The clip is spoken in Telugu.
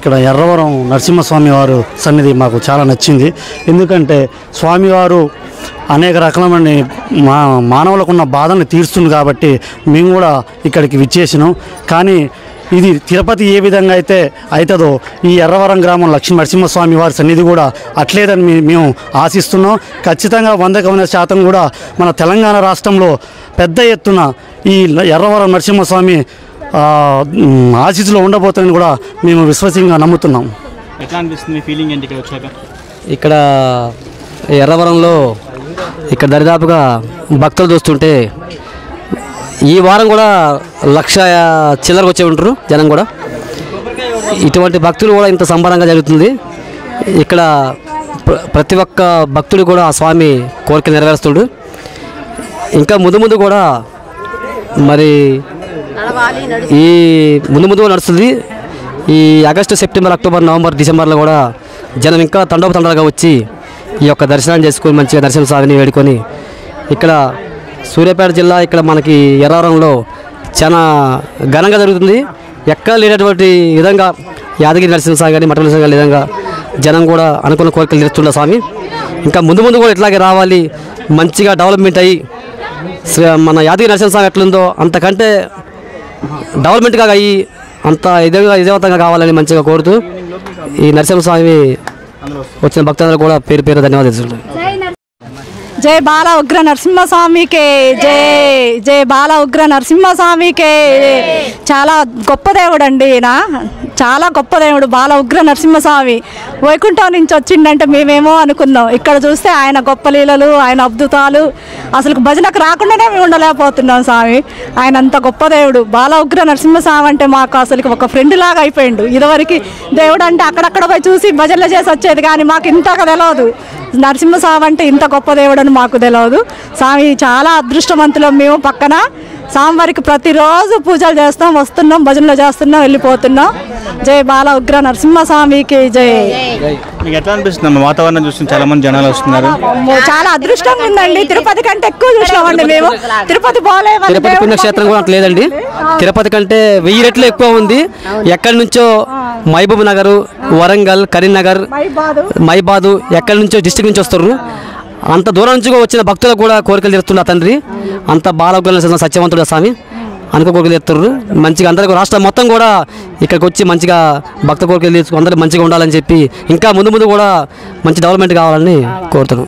ఇక్కడ ఎర్రవరం నరసింహస్వామి వారు సన్నిధి మాకు చాలా నచ్చింది ఎందుకంటే స్వామివారు అనేక రకాలమైన మా మానవులకు ఉన్న బాధల్ని తీరుస్తుంది కాబట్టి మేము కూడా ఇక్కడికి విచ్చేసినాం కానీ ఇది తిరుపతి ఏ విధంగా అయితే అవుతుందో ఈ ఎర్రవరం గ్రామం లక్ష్మీ నరసింహస్వామి వారి సన్నిధి కూడా అట్లేదని మీ- మేము ఆశిస్తున్నాం ఖచ్చితంగా వందకు వంద శాతం కూడా మన తెలంగాణ రాష్ట్రంలో పెద్ద ఎత్తున ఈ ఎర్రవరం నరసింహస్వామి ఆ, మ్, ఆశీస్సులో ఉండబోతుందని కూడా మేము విశ్వసనీయంగా నమ్ముతున్నాం ఎట్లా అనిపిస్తుంది మీ ఫీలింగ్ ఏంటి ఇక్కడ వచ్చాక ఇక్కడ ఎర్రవరంలో ఇక్కడ దరిదాపుగా భక్తులు చూస్తుంటే ఈ వారం కూడా లక్ష చిల్లరకు వచ్చే ఉంటారు జనం కూడా ఇటువంటి భక్తులు కూడా ఇంత సంబరంగా జరుగుతుంది ఇక్కడ ప్ర- ప్రతి ఒక్క భక్తుడు కూడా ఆ స్వామి కోరిక నెరవేరుస్తుడు ఇంకా ముందు ముందు కూడా మరి ఈ ముందు ముందు నడుస్తుంది ఈ ఆగస్టు సెప్టెంబర్ అక్టోబర్ నవంబర్ డిసెంబర్లో కూడా జనం ఇంకా తండోపతండాలుగా వచ్చి ఈ యొక్క దర్శనం చేసుకొని మంచిగా దర్శనం సాగిని వేడుకొని ఇక్కడ సూర్యాపేట జిల్లా ఇక్కడ మనకి ఎర్రవరంలో చాలా ఘనంగా జరుగుతుంది ఎక్కడ లేనటువంటి విధంగా యాదగిరి నరసింహస్వామి కానీ మఠ నరసింహ విధంగా జనం కూడా అనుకున్న కోరికలు తీరుతుండ స్వామి ఇంకా ముందు ముందు కూడా ఇట్లాగే రావాలి మంచిగా డెవలప్మెంట్ అయ్యి శ్రీ- మన యాదగిరి నరసింహస్వామి ఎట్లుందో అంతకంటే డెవలప్మెంట్గా అయ్యి అంత ఇదిగా విజయవంతంగా కావాలని మంచిగా కోరుతూ ఈ నరసింహస్వామి వచ్చిన భక్తులందరూ కూడా పేరు పేరు ధన్యవాదాలు తెలుసుకుంటాను జై బాల ఉగ్ర నరసింహస్వామికే జై జై బాల ఉగ్ర నరసింహస్వామికే చాలా గొప్ప దేవుడు అండి ఈయన చాలా గొప్ప దేవుడు బాల ఉగ్ర నరసింహస్వామి వైకుంఠం నుంచి వచ్చిండంటే మేమేమో అనుకున్నాం ఇక్కడ చూస్తే ఆయన గొప్ప లీలలు ఆయన అద్భుతాలు అసలు భజనకు రాకుండానే మేము ఉండలేకపోతున్నాం స్వామి ఆయన అంత గొప్ప దేవుడు బాల ఉగ్ర నరసింహస్వామి అంటే మాకు అసలు ఒక ఫ్రెండ్ లాగా అయిపోయిండు ఇదివరకు దేవుడు అంటే అక్కడక్కడ పోయి చూసి భజనలు చేసి వచ్చేది కానీ మాకు ఇంతగా తెలియదు నరసింహస్వామి అంటే ఇంత గొప్ప దేవుడు అని మాకు తెలియదు స్వామి చాలా అదృష్టవంతులం మేము పక్కన స్వామివారికి ప్రతిరోజు పూజలు చేస్తాం వస్తున్నాం భజనలు చేస్తున్నాం వెళ్ళిపోతున్నాం జై బాల ఉగ్ర నరసింహస్వామికి జై మీకు ఎట్లా అనిపిస్తుంది అమ్మ? వాతావరణం చూస్తుంటే చాలా మంది జనాలు వస్తున్నారు అమ్మో, చాలా అదృష్టంగా ఉందండి తిరుపతి కంటే ఎక్కువ చూసినామండి మేము తిరుపతి పోలేమని తిరుపతి దేవుడు పుణ్యక్షేత్రం కూడా అంత లేదండి తిరుపతి కంటే వెయ్యి రెట్లు ఎక్కువ ఉంది ఎక్కడి నుంచో మహబూబ్ నగర్ వరంగల్ కరీంనగర్ మైబాదు. మైబాదు ఎక్కడి నుంచో డిస్టిక్ నుంచి వస్తారు అంత దూరం నుంచి కూడా వచ్చిన భక్తులకు కూడా కోరికలు తీరుతున్న తండ్రి అంత బాలగుల సత్యవంతుడు స్వామి అనుకో కోరికలు తీరుతారు మంచిగా అందరికీ రాష్ట్రం మొత్తం కూడా ఇక్కడికి వచ్చి మంచిగా భక్త కోరికలు తీర్చుకు అందరూ మంచిగా ఉండాలని చెప్పి ఇంకా ముందు ముందు కూడా మంచి డెవలప్మెంట్ కావాలని కోరుతున్నాను